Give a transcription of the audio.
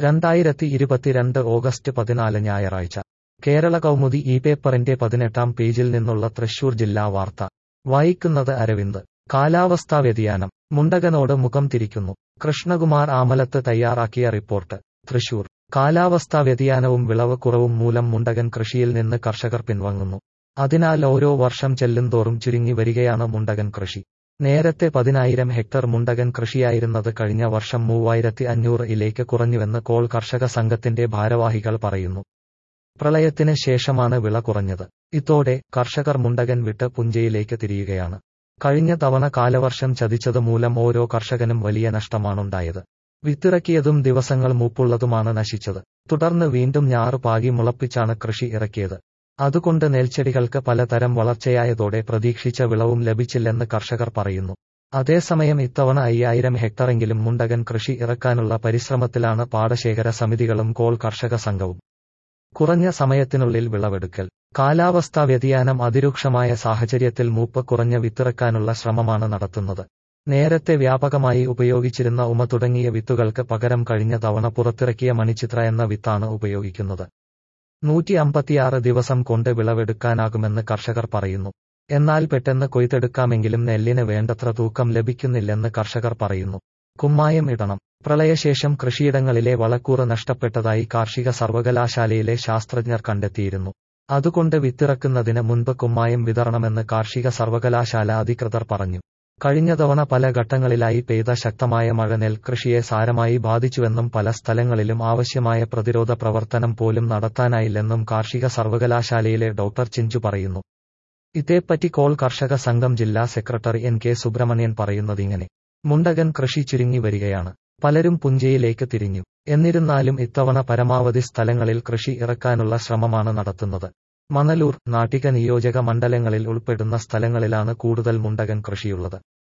രണ്ടായിരത്തി ഇരുപത്തിരണ്ട് ഓഗസ്റ്റ് പതിനാല് ഞായറാഴ്ച കേരള കൗമുദി ഈ പേപ്പറിന്റെ പതിനെട്ടാം പേജിൽ നിന്നുള്ള തൃശൂർ ജില്ലാ വാർത്ത വായിക്കുന്നത് അരവിന്ദ് കാലാവസ്ഥാ വ്യതിയാനം മുണ്ടകനോട് മുഖം തിരിക്കുന്നു കൃഷ്ണകുമാർ ആമലത്ത് തയ്യാറാക്കിയ റിപ്പോർട്ട് തൃശൂർ കാലാവസ്ഥാ വ്യതിയാനവും വിളവ് കുറവും മൂലം മുണ്ടകൻ കൃഷിയിൽ നിന്ന് കർഷകർ പിൻവാങ്ങുന്നു അതിനാൽ ഓരോ വർഷം ചെല്ലുംതോറും ചുരുങ്ങി വരികയാണ് മുണ്ടകൻ കൃഷി നേരത്തെ പതിനായിരം ഹെക്ടർ മുണ്ടകൻ കൃഷിയായിരുന്നത് കഴിഞ്ഞ വർഷം മൂവായിരത്തി അഞ്ഞൂറ് ഇലേക്ക് കുറഞ്ഞുവെന്ന് കോൾ കർഷക സംഘത്തിന്റെ ഭാരവാഹികൾ പറയുന്നു പ്രളയത്തിന് ശേഷമാണ് വിള കുറഞ്ഞത് ഇതോടെ കർഷകർ മുണ്ടകൻ വിട്ട് പുഞ്ചയിലേക്ക് തിരിയുകയാണ് കഴിഞ്ഞ തവണ കാലവർഷം ചതിച്ചത് മൂലം ഓരോ കർഷകനും വലിയ നഷ്ടമാണുണ്ടായത് വിത്തിറക്കിയതും ദിവസങ്ങൾ മൂപ്പുള്ളതുമാണ് നശിച്ചത് തുടർന്ന് വീണ്ടും ഞാറ് പാകി മുളപ്പിച്ചാണ് കൃഷി ഇറക്കിയത് അതുകൊണ്ട് നെൽച്ചെടികൾക്ക് പലതരം വളർച്ചയായതോടെ പ്രതീക്ഷിച്ച വിളവും ലഭിച്ചില്ലെന്ന് കർഷകർ പറയുന്നു അതേസമയം ഇത്തവണ അയ്യായിരം ഹെക്ടറെങ്കിലും മുണ്ടകൻ കൃഷി ഇറക്കാനുള്ള പരിശ്രമത്തിലാണ് പാടശേഖര സമിതികളും കോൾ കർഷക സംഘവും കുറഞ്ഞ സമയത്തിനുള്ളിൽ വിളവെടുക്കൽ കാലാവസ്ഥാ വ്യതിയാനം അതിരൂക്ഷമായ സാഹചര്യത്തിൽ മൂപ്പ് കുറഞ്ഞ വിത്തിറക്കാനുള്ള ശ്രമമാണ് നടത്തുന്നത് നേരത്തെ വ്യാപകമായി ഉപയോഗിച്ചിരുന്ന ഉമ തുടങ്ങിയ വിത്തുകൾക്ക് പകരം കഴിഞ്ഞ തവണ പുറത്തിറക്കിയ മണിച്ചിത്ര എന്ന വിത്താണ് ഉപയോഗിക്കുന്നത് നൂറ്റി അമ്പത്തിയാറ് ദിവസം കൊണ്ട് വിളവെടുക്കാനാകുമെന്ന് കർഷകർ പറയുന്നു എന്നാൽ പെട്ടെന്ന് കൊയ്തെടുക്കാമെങ്കിലും നെല്ലിന് വേണ്ടത്ര തൂക്കം ലഭിക്കുന്നില്ലെന്ന് കർഷകർ പറയുന്നു കുമ്മായം ഇടണം പ്രളയശേഷം കൃഷിയിടങ്ങളിലെ വളക്കൂറ് നഷ്ടപ്പെട്ടതായി കാർഷിക സർവകലാശാലയിലെ ശാസ്ത്രജ്ഞർ കണ്ടെത്തിയിരുന്നു അതുകൊണ്ട് വിത്തിറക്കുന്നതിന് മുൻപ് കുമ്മായം വിതരണമെന്ന് കാർഷിക സർവകലാശാല അധികൃതർ പറഞ്ഞു കഴിഞ്ഞ തവണ പല ഘട്ടങ്ങളിലായി പെയ്ത ശക്തമായ മഴ നെൽകൃഷിയെ സാരമായി ബാധിച്ചുവെന്നും പല സ്ഥലങ്ങളിലും ആവശ്യമായ പ്രതിരോധ പ്രവർത്തനം പോലും നടത്താനായില്ലെന്നും കാർഷിക സർവകലാശാലയിലെ ഡോക്ടർ ചിഞ്ചു പറയുന്നു ഇതേപ്പറ്റി കോൾ കർഷക സംഘം ജില്ലാ സെക്രട്ടറി എൻ കെ സുബ്രഹ്മണ്യൻ പറയുന്നതിങ്ങനെ മുണ്ടകൻ കൃഷി ചുരുങ്ങി വരികയാണ് പലരും പുഞ്ചയിലേക്ക് തിരിഞ്ഞു എന്നിരുന്നാലും ഇത്തവണ പരമാവധി സ്ഥലങ്ങളിൽ കൃഷി ഇറക്കാനുള്ള ശ്രമമാണ് നടത്തുന്നത് മണലൂർ നാട്ടിക നിയോജക മണ്ഡലങ്ങളിൽ ഉൾപ്പെടുന്ന സ്ഥലങ്ങളിലാണ് കൂടുതൽ മുണ്ടകൻ കൃഷിയുള്ളത്